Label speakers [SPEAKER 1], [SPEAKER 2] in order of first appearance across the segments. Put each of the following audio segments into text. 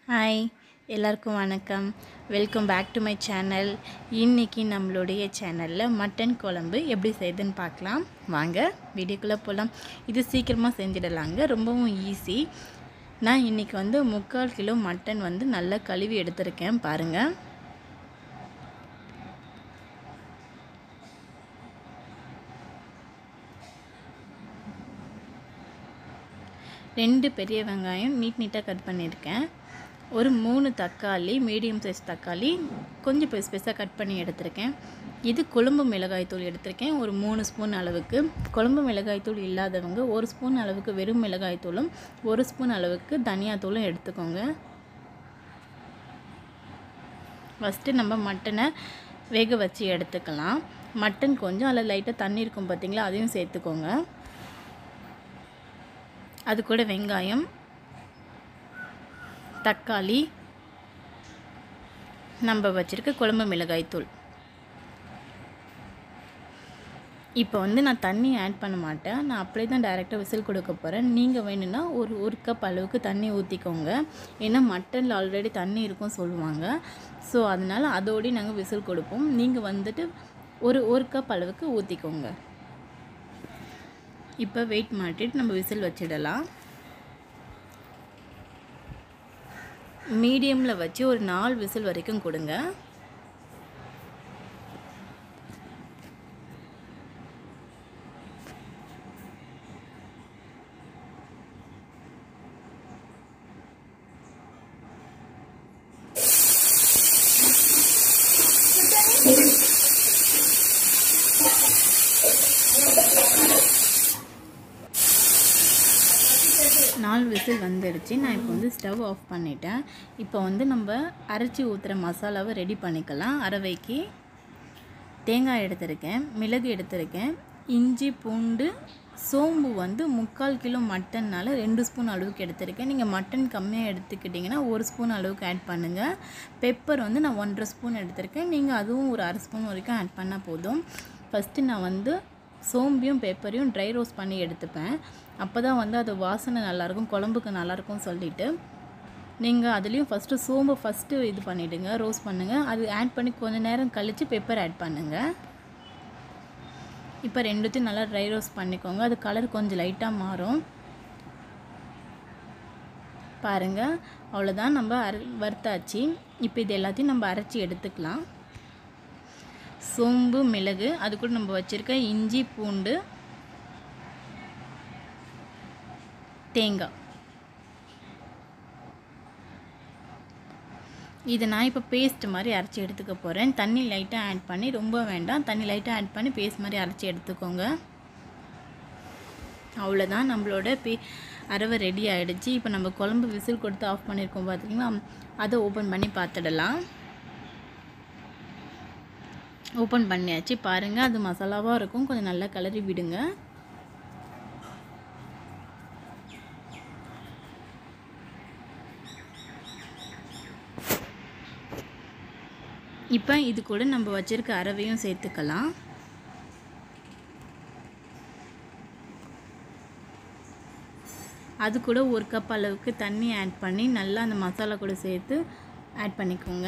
[SPEAKER 1] hi எல்லாருக்கும் வணக்கம் welcome back to my channel இன்றைக்கி நம்மளுடைய சேனலில் மட்டன் குழம்பு எப்படி செய்யுதுன்னு பார்க்கலாம் வாங்க வீடியோக்குள்ளே போகலாம் இது சீக்கிரமாக செஞ்சிடலாங்க ரொம்பவும் ஈஸி நான் இன்றைக்கி வந்து முக்கால் கிலோ மட்டன் வந்து நல்லா கழுவி எடுத்திருக்கேன் பாருங்கள் ரெண்டு பெரிய வெங்காயம் நீட் நீட்டாக கட் பண்ணியிருக்கேன் ஒரு மூணு தக்காளி மீடியம் சைஸ் தக்காளி கொஞ்சம் பெருசு பெருசாக கட் பண்ணி எடுத்திருக்கேன் இது கொழும்பு மிளகாய் தூள் எடுத்திருக்கேன் ஒரு மூணு ஸ்பூன் அளவுக்கு கொழும்பு மிளகாய் தூள் இல்லாதவங்க ஒரு ஸ்பூன் அளவுக்கு வெறும் மிளகாய் தூளும் ஒரு ஸ்பூன் அளவுக்கு தனியாத்தூளும் எடுத்துக்கோங்க ஃபஸ்ட்டு நம்ம மட்டனை வேக வச்சு எடுத்துக்கலாம் மட்டன் கொஞ்சம் அதில் லைட்டாக தண்ணி இருக்கும் பார்த்தீங்களா அதையும் சேர்த்துக்கோங்க அது கூட வெங்காயம் தக்காளி நம்ம வச்சுருக்க குழம்பு மிளகாய் தூள் இப்போ வந்து நான் தண்ணி ஆட் பண்ண மாட்டேன் நான் அப்படியே தான் டைரெக்டாக விசில் கொடுக்க போகிறேன் நீங்கள் வேணும்னா ஒரு ஒரு கப் அளவுக்கு தண்ணி ஊற்றிக்கோங்க ஏன்னா மட்டனில் ஆல்ரெடி தண்ணி இருக்கும் சொல்லுவாங்க ஸோ அதனால் அதோடய நாங்கள் விசில் கொடுப்போம் நீங்கள் வந்துட்டு ஒரு ஒரு கப் அளவுக்கு ஊற்றிக்கோங்க இப்போ வெயிட் மாட்டிட்டு நம்ம விசில் வச்சிடலாம் மீடியமில் வச்சு ஒரு நாலு விசில் வரைக்கும் கொடுங்க நாலு விசில் வந்துடுச்சு நான் இப்போ வந்து ஸ்டவ் ஆஃப் பண்ணிட்டேன் இப்போ வந்து நம்ம அரைச்சி ஊற்றுற மசாலாவை ரெடி பண்ணிக்கலாம் அரவைக்கு தேங்காய் எடுத்திருக்கேன் மிளகு எடுத்திருக்கேன் இஞ்சி பூண்டு சோம்பு வந்து முக்கால் கிலோ மட்டன்னால் ரெண்டு ஸ்பூன் அளவுக்கு எடுத்திருக்கேன் நீங்கள் மட்டன் கம்மியாக எடுத்துக்கிட்டிங்கன்னா ஒரு ஸ்பூன் அளவுக்கு ஆட் பண்ணுங்கள் பெப்பர் வந்து நான் ஒன்றரை ஸ்பூன் எடுத்திருக்கேன் நீங்கள் அதுவும் ஒரு அரை ஸ்பூன் வரைக்கும் ஆட் பண்ணால் போதும் ஃபஸ்ட்டு நான் வந்து சோம்பையும் பெப்பரையும் ட்ரை ரோஸ்ட் பண்ணி எடுத்துப்பேன் அப்போ தான் வந்து அது வாசனை நல்லாயிருக்கும் குழம்புக்கு நல்லாயிருக்கும் சொல்லிவிட்டு நீங்கள் அதுலேயும் ஃபஸ்ட்டு சோம்பை ஃபஸ்ட்டு இது பண்ணிவிடுங்க ரோஸ்ட் பண்ணுங்கள் அது ஆட் பண்ணி கொஞ்சம் நேரம் கழித்து பெப்பர் ஆட் பண்ணுங்கள் இப்போ ரெண்டுத்தையும் நல்லா ட்ரை ரோஸ்ட் பண்ணிக்கோங்க அது கலர் கொஞ்சம் லைட்டாக மாறும் பாருங்கள் அவ்வளோதான் நம்ம அர வறுத்தாச்சு இப்போ இது எல்லாத்தையும் நம்ம அரைச்சி எடுத்துக்கலாம் சோம்பு மிளகு அது கூட நம்ம வச்சுருக்க இஞ்சி பூண்டு தேங்காய் இதை நான் இப்போ பேஸ்ட் மாதிரி அரைச்சி எடுத்துக்க போகிறேன் தண்ணி லைட்டாக ஆட் பண்ணி ரொம்ப வேண்டாம் தண்ணி லைட்டாக ஆட் பண்ணி பேஸ்ட் மாதிரி அரைச்சி எடுத்துக்கோங்க அவ்வளோதான் நம்மளோட பே அரவை ரெடி ஆகிடுச்சு இப்போ நம்ம குழம்பு விசில் கொடுத்து ஆஃப் பண்ணியிருக்கோம் பார்த்தீங்களா அதை ஓப்பன் பண்ணி பார்த்துடலாம் ஓப்பன் பண்ணியாச்சு பாருங்கள் அது மசாலாவாக இருக்கும் கொஞ்சம் நல்லா கிளறி விடுங்க இப்போ இது கூட நம்ம வச்சுருக்க அரவையும் சேர்த்துக்கலாம் அது கூட ஒரு கப் அளவுக்கு தண்ணி ஆட் பண்ணி நல்லா அந்த மசாலா கூட சேர்த்து ஆட் பண்ணிக்கோங்க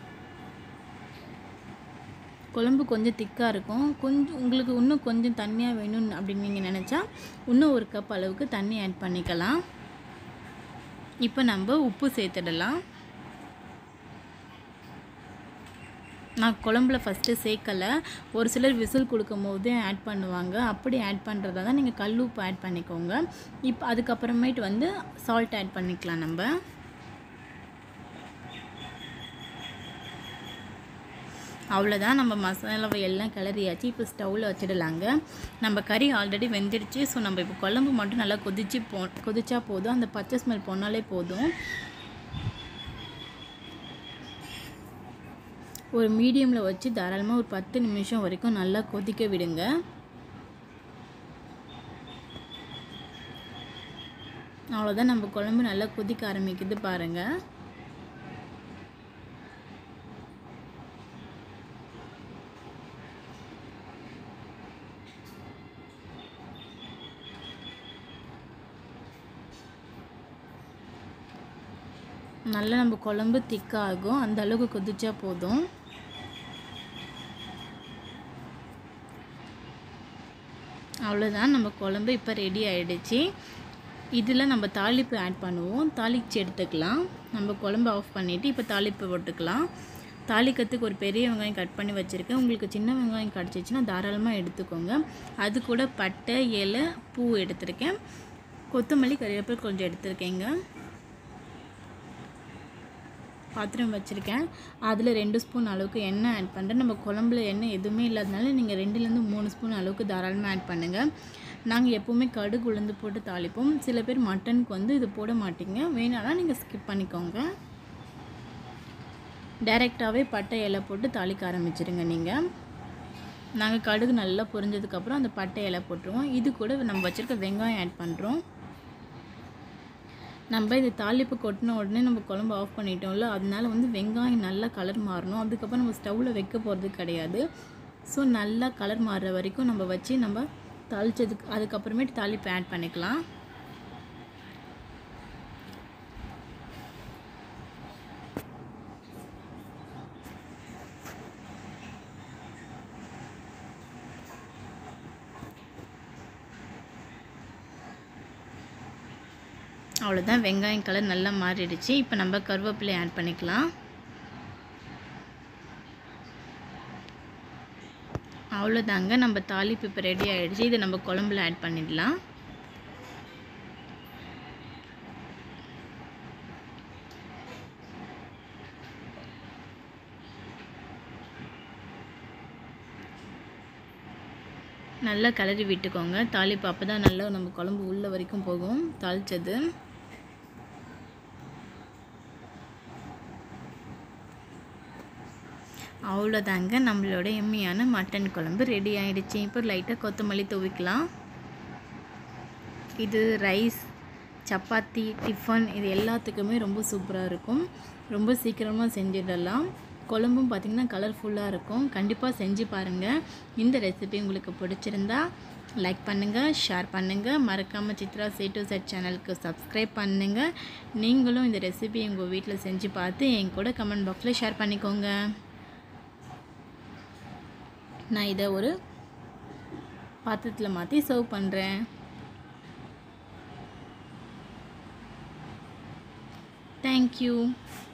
[SPEAKER 1] குழம்பு கொஞ்சம் திக்காக இருக்கும் கொஞ்சம் உங்களுக்கு இன்னும் கொஞ்சம் தண்ணியாக வேணும் அப்படின்னு நீங்கள் நினச்சா இன்னும் ஒரு கப் அளவுக்கு தண்ணி ஆட் பண்ணிக்கலாம் இப்போ நம்ம உப்பு சேர்த்துடலாம் நான் குழம்புல ஃபஸ்ட்டு சேர்க்கலை ஒரு சிலர் விசில் கொடுக்கும் போது ஆட் பண்ணுவாங்க அப்படி ஆட் பண்ணுறதா தான் நீங்கள் கல் உப்பு ஆட் பண்ணிக்கோங்க இப்போ அதுக்கப்புறமேட்டு வந்து சால்ட் ஆட் பண்ணிக்கலாம் நம்ம அவ்வளோதான் நம்ம மசாலாவை எல்லாம் கிளறியாச்சு இப்போ ஸ்டவ்வில் வச்சிடலாங்க நம்ம கறி ஆல்ரெடி வெந்துடுச்சு ஸோ நம்ம இப்போ குழம்பு மட்டும் நல்லா கொதிச்சு போ கொதிச்சா போதும் அந்த பச்சை ஸ்மெல் போனாலே போதும் ஒரு மீடியமில் வச்சு தாராளமாக ஒரு பத்து நிமிஷம் வரைக்கும் நல்லா கொதிக்க விடுங்க அவ்வளோதான் நம்ம குழம்பு நல்லா கொதிக்க ஆரம்பிக்குது பாருங்கள் நல்லா நம்ம குழம்பு திக்காகும் அந்த அளவுக்கு கொதிச்சா போதும் அவ்வளோதான் நம்ம குழம்பு இப்போ ரெடி ஆகிடுச்சு இதில் நம்ம தாளிப்பு ஆட் பண்ணுவோம் தாளிச்சு எடுத்துக்கலாம் நம்ம குழம்பு ஆஃப் பண்ணிவிட்டு இப்போ தாளிப்பு போட்டுக்கலாம் தாளிக்கிறதுக்கு ஒரு பெரிய வெங்காயம் கட் பண்ணி வச்சுருக்கேன் உங்களுக்கு சின்ன வெங்காயம் கிடச்சிச்சின்னா தாராளமாக எடுத்துக்கோங்க அது கூட பட்டை இலை பூ எடுத்திருக்கேன் கொத்தமல்லி கறிவேப்பிலை கொஞ்சம் எடுத்திருக்கேங்க பாத்திரம் வச்சுருக்கேன் அதில் ரெண்டு ஸ்பூன் அளவுக்கு எண்ணெய் ஆட் பண்ணுறேன் நம்ம குழம்புல எண்ணெய் எதுவுமே இல்லாதனால நீங்கள் ரெண்டுலேருந்து மூணு ஸ்பூன் அளவுக்கு தாராளமாக ஆட் பண்ணுங்கள் நாங்கள் எப்போவுமே கடுகு உளுந்து போட்டு தாளிப்போம் சில பேர் மட்டனுக்கு வந்து இது போட மாட்டீங்க வேணாலும் நீங்கள் ஸ்கிப் பண்ணிக்கோங்க டைரெக்டாகவே பட்டை இலை போட்டு தாளிக்க ஆரம்பிச்சிடுங்க நீங்கள் நாங்கள் கடுகு நல்லா பொரிஞ்சதுக்கப்புறம் அந்த பட்டை இலை போட்டுருவோம் இது கூட நம்ம வச்சுருக்க வெங்காயம் ஆட் பண்ணுறோம் நம்ம இது தாளிப்பு கொட்டின உடனே நம்ம குழம்பு ஆஃப் பண்ணிட்டோம்ல அதனால வந்து வெங்காயம் நல்லா கலர் மாறணும் அதுக்கப்புறம் நம்ம ஸ்டவ்வில் வைக்க போகிறது கிடையாது ஸோ நல்லா கலர் மாறுற வரைக்கும் நம்ம வச்சு நம்ம தாளிச்சதுக்கு அதுக்கப்புறமேட்டு தாளிப்பு ஆட் பண்ணிக்கலாம் அவ்வளோதான் வெங்காயம் கலர் நல்லா மாறிடுச்சு இப்போ நம்ம கருவேப்பிலை ஆட் பண்ணிக்கலாம் அவ்வளோதாங்க நம்ம தாளிப்பு இப்போ ரெடி ஆகிடுச்சு இதை நம்ம குழம்புல ஆட் பண்ணிடலாம் நல்லா கிளறி விட்டுக்கோங்க தாளிப்பு அப்போ தான் நல்லா நம்ம குழம்பு உள்ள வரைக்கும் போகும் தாளித்தது அவ்வளோதாங்க நம்மளோட எம்மியான மட்டன் குழம்பு ரெடி ஆகிடுச்சு இப்போ லைட்டாக கொத்தமல்லி துவிக்கலாம் இது ரைஸ் சப்பாத்தி டிஃபன் இது எல்லாத்துக்குமே ரொம்ப சூப்பராக இருக்கும் ரொம்ப சீக்கிரமாக செஞ்சிடலாம் குழம்பும் பார்த்திங்கன்னா கலர்ஃபுல்லாக இருக்கும் கண்டிப்பாக செஞ்சு பாருங்கள் இந்த ரெசிபி உங்களுக்கு பிடிச்சிருந்தா லைக் பண்ணுங்கள் ஷேர் பண்ணுங்கள் மறக்காமல் சித்ரா சே டு செட் சேனலுக்கு சப்ஸ்கிரைப் பண்ணுங்கள் நீங்களும் இந்த ரெசிபி உங்கள் வீட்டில் செஞ்சு பார்த்து என் கூட கமெண்ட் பாக்ஸில் ஷேர் பண்ணிக்கோங்க நான் இதை ஒரு பாத்திரத்தில் மாற்றி சர்வ் பண்ணுறேன் தேங்க்யூ